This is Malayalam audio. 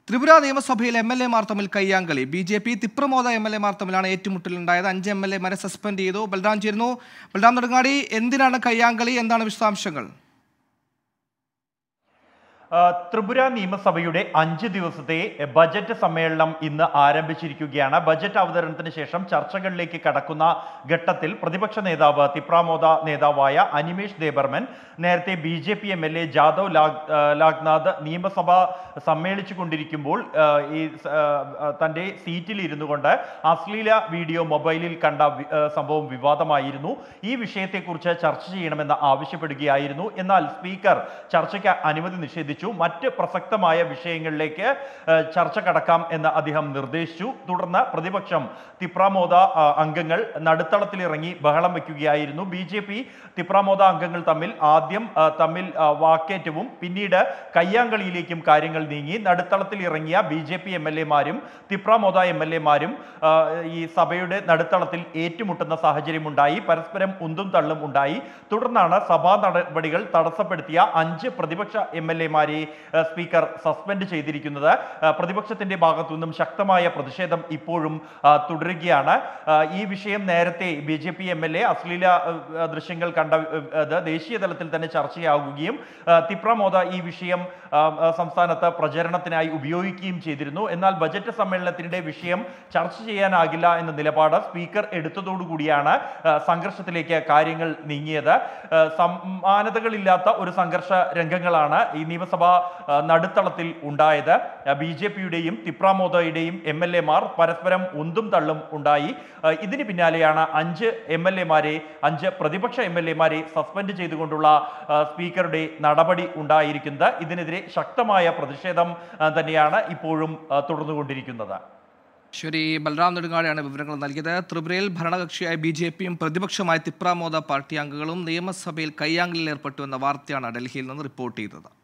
ത്രിപുര നിയമസഭയിൽ എം എൽ എമാർ തമ്മിൽ കയ്യാങ്കളി B J P Tipramotha M L എമാർ തമ്മിലാണ് ഏറ്റുമുട്ടലുണ്ടായത് അഞ്ച് എം എൽ എമാരെ സസ്പെൻഡ് ചെയ്തു ബൽറാം ചേരുന്നു ബൽറാം നെടുങ്ങാടി എന്തിനാണ് കയ്യാങ്കളി എന്താണ് വിശദാംശങ്ങൾ ആ, ത്രിപുര നിയമസഭയുടെ അഞ്ച് ദിവസത്തെ ബജറ്റ് സമ്മേളനം ഇന്ന് ആരംഭിച്ചിരിക്കുകയാണ് ബജറ്റ് അവതരണത്തിന് ശേഷം ചർച്ചകളിലേക്ക് കടക്കുന്ന ഘട്ടത്തിൽ പ്രതിപക്ഷ നേതാവ് തിപ്രാമോദ നേതാവായ അനിമേഷ് ദേബർമൻ നേരത്തെ B J P M L A Jadav ലാഗ് ആ, ലാഗ്നാഥ് നിയമസഭ സമ്മേളിച്ചു കൊണ്ടിരിക്കുമ്പോൾ ആ, ഈ സ- ആ, ആ, തന്റെ സീറ്റിൽ ഇരുന്നു കൊണ്ട് അശ്ലീല വീഡിയോ മൊബൈലിൽ കണ്ട വി- ആ, സംഭവം വിവാദമായിരുന്നു ഈ വിഷയത്തെക്കുറിച്ച് ചർച്ച ചെയ്യണമെന്ന് ആവശ്യപ്പെടുകയായിരുന്നു എന്നാൽ സ്പീക്കർ ചർച്ചയ്ക്ക് അനുമതി നിഷേധിച്ചു മറ്റ് പ്രസക്തമായ വിഷയങ്ങളിലേക്ക് ആ, ചർച്ച കടക്കാം എന്ന് അദ്ദേഹം നിർദ്ദേശിച്ചു തുടർന്ന് പ്രതിപക്ഷം തിപ്രാമോദ ആ, അംഗങ്ങൾ നടുത്തളത്തിലിറങ്ങി ബഹളം വയ്ക്കുകയായിരുന്നു ബി ജെ പി തിപ്രാമോദ അംഗങ്ങൾ തമ്മിൽ ആദ്യം ആ, തമ്മിൽ ആ, വാക്കേറ്റവും പിന്നീട് കയ്യാങ്കളിയിലേക്കും കാര്യങ്ങൾ നീങ്ങി നടുത്തളത്തിൽ ഇറങ്ങിയ B J P M L എമാരും തിപ്രാമോദ എം എൽ എമാരും ഈ സഭയുടെ നടുത്തളത്തിൽ ഏറ്റുമുട്ടുന്ന സാഹചര്യമുണ്ടായി പരസ്പരം ഉന്തും തള്ളും ഉണ്ടായി തുടർന്നാണ് സഭാ നടപടികൾ തടസ്സപ്പെടുത്തിയ അഞ്ച് പ്രതിപക്ഷ എം എൽ എമാരെ സ്പീക്കർ സസ്പെൻഡ് ചെയ്തിരിക്കുന്നത് ആ, പ്രതിപക്ഷത്തിന്റെ ഭാഗത്തു നിന്നും ശക്തമായ പ്രതിഷേധം ഇപ്പോഴും ആ, തുടരുകയാണ് ആ, ഈ വിഷയം നേരത്തെ B J P M L A അശ്ലീല ആ, ദൃശ്യങ്ങൾ കണ്ട ആ, അത് ദേശീയ തലത്തിൽ തന്നെ ചർച്ചയാവുകയും ആ, തിപ്രമോദ ഈ വിഷയം ആ, ആ, സംസ്ഥാനത്ത് പ്രചരണത്തിനായി ഉപയോഗിക്കുകയും ചെയ്തിരുന്നു എന്നാൽ ബജറ്റ് സമ്മേളനത്തിന്റെ വിഷയം ചർച്ച ചെയ്യാനാകില്ല എന്ന നിലപാട് സ്പീക്കർ എടുത്തതോടുകൂടിയാണ് ആ, സംഘർഷത്തിലേക്ക് കാര്യങ്ങൾ നീങ്ങിയത് ആ, സമാനതകളില്ലാത്ത ഒരു സംഘർഷ രംഗങ്ങളാണ് ഈ നിയമസഭാ ആ, നടുത്തളത്തിൽ ഉണ്ടായത് ബി ജെ പിയുടെയും തിപ്രാമോദയുടെയും എം എൽ എമാർ പരസ്പരം ഉന്തും തള്ളും ഉണ്ടായി ആ, ഇതിന് പിന്നാലെയാണ് അഞ്ച് എം എൽ എമാരെ അഞ്ച് പ്രതിപക്ഷ എം എൽ എമാരെ സസ്പെൻഡ് ചെയ്തുകൊണ്ടുള്ള ആ, സ്പീക്കറുടെ നടപടി ഉണ്ടായിരിക്കുന്നത് ഇതിനെതിരെ ശക്തമായ പ്രതിഷേധം ആ, തന്നെയാണ് ഇപ്പോഴും ആ, തുടർന്നുകൊണ്ടിരിക്കുന്നത് ശരി ബൽറാം നെടുങ്ങാടിയാണ് വിവരങ്ങൾ നൽകിയത് ത്രിപുരയിൽ ഭരണകക്ഷിയായ ബി ജെ പിയും പ്രതിപക്ഷമായ തിപ്രാമോദ പാർട്ടി അംഗങ്ങളും നിയമസഭയിൽ കയ്യാങ്കളിൽ ഏർപ്പെട്ടു എന്ന വാർത്തയാണ് ഡൽഹിയിൽ നിന്ന് റിപ്പോർട്ട് ചെയ്തത്